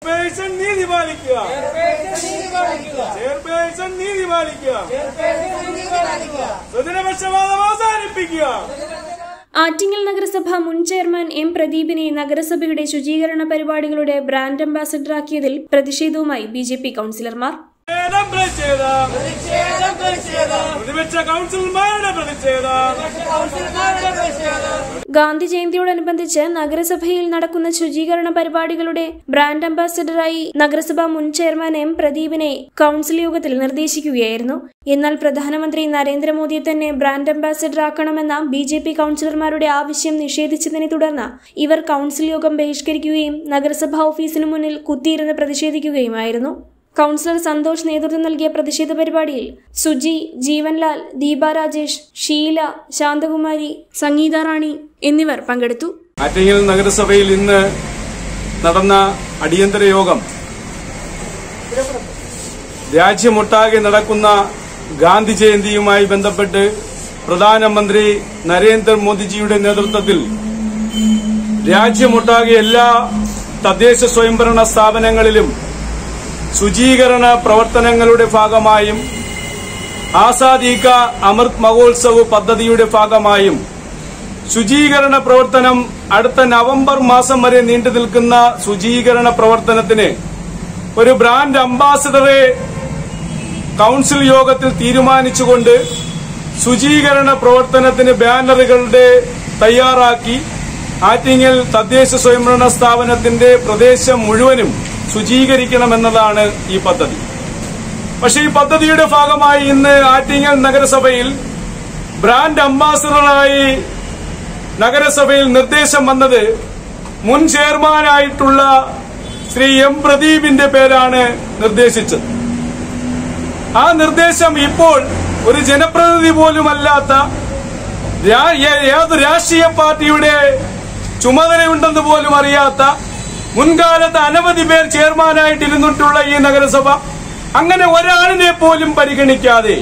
chairperson നീതി പാലിക്കുക chairperson നീതി പാലിക്കുക സ്വജനപക്ഷപാതം അവസാനിപ്പിക്കുക ആറ്റിങ്ങൽ നഗരസഭ മുൻ ചെയർമാൻ എം പ്രദീപിനെ നഗരസഭയുടെ ശുചീകരണ പരിപാടികളുടെ ബ്രാൻഡ് അംബാസഡറാക്കിയതിൽ പ്രതിഷേധവുമായി ബി ജെ പി കൌൺസിലർമാർ പ്രതിഷേധം പ്രതിഷേധം പ്രതിപക്ഷ കൗൺസിലർമാരുടെ പ്രതിഷേധം ഗാന്ധി ജയന്തിയോടനുബന്ധിച്ച് നഗരസഭയിൽ നടക്കുന്ന ശുചീകരണ പരിപാടികളുടെ ബ്രാൻഡ് അംബാസഡറായി നഗരസഭ മുൻ ചെയർമാൻ എം പ്രദീപിനെ കൌൺസിൽ യോഗത്തിൽ നിർദ്ദേശിക്കുകയായിരുന്നു എന്നാൽ പ്രധാനമന്ത്രി നരേന്ദ്രമോദിയെ തന്നെ ബ്രാൻഡ് അംബാസഡർ ആക്കണമെന്ന ബി ജെ പി കൌൺസിലർമാരുടെ ആവശ്യം നിഷേധിച്ചതിനെ തുടർന്ന് ഇവർ കൌൺസിൽ യോഗം ബഹിഷ്കരിക്കുകയും നഗരസഭാ ഓഫീസിനു മുന്നിൽ കുത്തിയിരുന്ന് പ്രതിഷേധിക്കുകയുമായിരുന്നു കൌൺസിലർ സന്തോഷ് നേതൃത്വം നൽകിയ പ്രതിഷേധ പരിപാടിയിൽ സുജി ജീവൻലാൽ ദീപ രാജേഷ് ഷീല ശാന്തകുമാരി സംഗീത റാണി എന്നിവർ പങ്കെടുത്തു ആറ്റിങ്ങൽ നഗരസഭയിൽ ഇന്ന് നടന്ന അടിയന്തര യോഗം രാജ്യമൊട്ടാകെ നടക്കുന്ന ഗാന്ധി ജയന്തിയുമായി ബന്ധപ്പെട്ട് പ്രധാനമന്ത്രി നരേന്ദ്രമോദിജിയുടെ നേതൃത്വത്തിൽ രാജ്യമൊട്ടാകെ എല്ലാ തദ്ദേശ സ്വയംഭരണ സ്ഥാപനങ്ങളിലും ശുചീകരണ പ്രവർത്തനങ്ങളുടെ ഭാഗമായും ആസാദി കാ അമൃത് മഹോത്സവ് പദ്ധതിയുടെ ഭാഗമായും ശുചീകരണ പ്രവർത്തനം അടുത്ത നവംബർ മാസം വരെ നീണ്ടു നിൽക്കുന്ന ശുചീകരണ പ്രവർത്തനത്തിന് ഒരു ബ്രാൻഡ് അംബാസിഡറെ കൌൺസിൽ യോഗത്തിൽ തീരുമാനിച്ചുകൊണ്ട് ശുചീകരണ പ്രവർത്തനത്തിന് ബാനറുകളുടെ തയ്യാറാക്കി ആറ്റിങ്ങൽ തദ്ദേശ സ്വയംഭരണ സ്ഥാപനത്തിന്റെ പ്രദേശം മുഴുവനും ശുചീകരിക്കണമെന്നതാണ് ഈ പദ്ധതി പക്ഷേ ഈ പദ്ധതിയുടെ ഭാഗമായി ഇന്ന് ആറ്റിങ്ങൽ നഗരസഭയിൽ ബ്രാൻഡ് അംബാസിഡറായി നഗരസഭയിൽ നിർദ്ദേശം വന്നത് മുൻ ചെയർമാനായിട്ടുള്ള ശ്രീ എം പ്രദീപിന്റെ പേരാണ് നിർദ്ദേശിച്ചത് ആ നിർദ്ദേശം ഇപ്പോൾ ഒരു ജനപ്രതിനിധി പോലുമല്ലാത്ത രാ- ഏ- ഏത് രാഷ്ട്രീയ പാർട്ടിയുടെ ചുമതലയുണ്ടെന്ന് പോലും അറിയാത്ത മുൻകാലത്ത് അനവധി പേർ ചെയർമാനായിട്ടിരുന്നിട്ടുള്ള ഈ നഗരസഭ അങ്ങനെ ഒരാളിനെ പോലും പരിഗണിക്കാതെ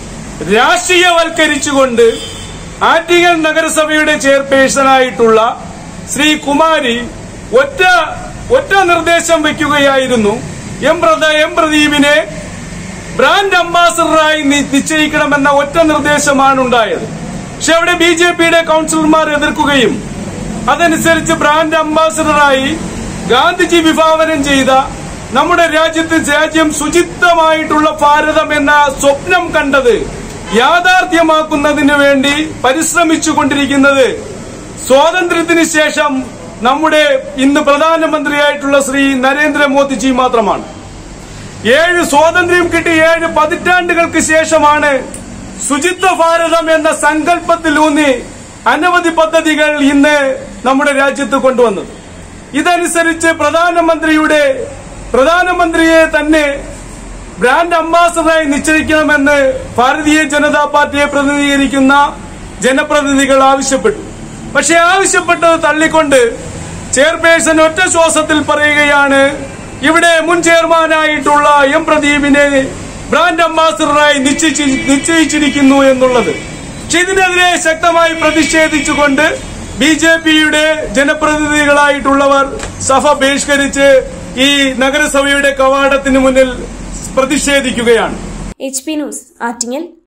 രാഷ്ട്രീയവൽക്കരിച്ചുകൊണ്ട് ആറ്റിങ്ങൽ നഗരസഭയുടെ ചെയർപേഴ്സണായിട്ടുള്ള ശ്രീ കുമാരി ഒറ്റ ഒറ്റ നിർദ്ദേശം വെക്കുകയായിരുന്നു എം പ്രദ എം പ്രദീപിനെ ബ്രാൻഡ് അംബാസഡറായി നി- നിശ്ചയിക്കണമെന്ന ഒറ്റ നിർദ്ദേശമാണ് ഉണ്ടായത് പക്ഷെ അവിടെ ബി ജെ പിയുടെ കൌൺസിലർമാർ എതിർക്കുകയും അതനുസരിച്ച് ബ്രാൻഡ് അംബാസഡറായി ഗാന്ധിജി വിഭാവനം ചെയ്ത നമ്മുടെ രാജ്യത്ത് രാജ്യം ശുചിത്വമായിട്ടുള്ള ഭാരതം എന്ന സ്വപ്നം കണ്ടത് യാഥാർത്ഥ്യമാക്കുന്നതിന് വേണ്ടി പരിശ്രമിച്ചുകൊണ്ടിരിക്കുന്നത് സ്വാതന്ത്ര്യത്തിന് ശേഷം നമ്മുടെ ഇന്ന് പ്രധാനമന്ത്രിയായിട്ടുള്ള ശ്രീ നരേന്ദ്രമോദിജി മാത്രമാണ് ഏഴ് സ്വാതന്ത്ര്യം കിട്ടി ഏഴ് പതിറ്റാണ്ടുകൾക്ക് ശേഷമാണ് ശുചിത്വ ഭാരതം എന്ന സങ്കല്പത്തിലൂന്നി അനവധി പദ്ധതികൾ ഇന്ന് നമ്മുടെ രാജ്യത്ത് കൊണ്ടുവന്നത് ഇതനുസരിച്ച് പ്രധാനമന്ത്രിയുടെ പ്രധാനമന്ത്രിയെ തന്നെ ബ്രാൻഡ് അംബാസഡറായി നിശ്ചയിക്കണമെന്ന് ഭാരതീയ ജനതാ പാർട്ടിയെ പ്രതിനിധീകരിക്കുന്ന ജനപ്രതിനിധികൾ ആവശ്യപ്പെട്ടു പക്ഷെ ആവശ്യപ്പെട്ടത് തള്ളിക്കൊണ്ട് ചെയർപേഴ്സൺ ഒറ്റ ശ്വാസത്തിൽ പറയുകയാണ് ഇവിടെ മുൻ ചെയർമാനായിട്ടുള്ള എം പ്രദീപിനെ ബ്രാൻഡ് അംബാസഡറായി നിശ്ചയിച്ച് നിശ്ചയിച്ചിരിക്കുന്നു എന്നുള്ളത് പക്ഷെ ഇതിനെതിരെ ശക്തമായി പ്രതിഷേധിച്ചുകൊണ്ട് ബി ജെ പിയുടെ ജനപ്രതിനിധികളായിട്ടുള്ളവർ സഭ ബഹിഷ്കരിച്ച് ഈ നഗരസഭയുടെ കവാടത്തിന് മുന്നിൽ പ്രതിഷേധിക്കുകയാണ് എച്ച് പി ന്യൂസ് ആറ്റിങ്ങൽ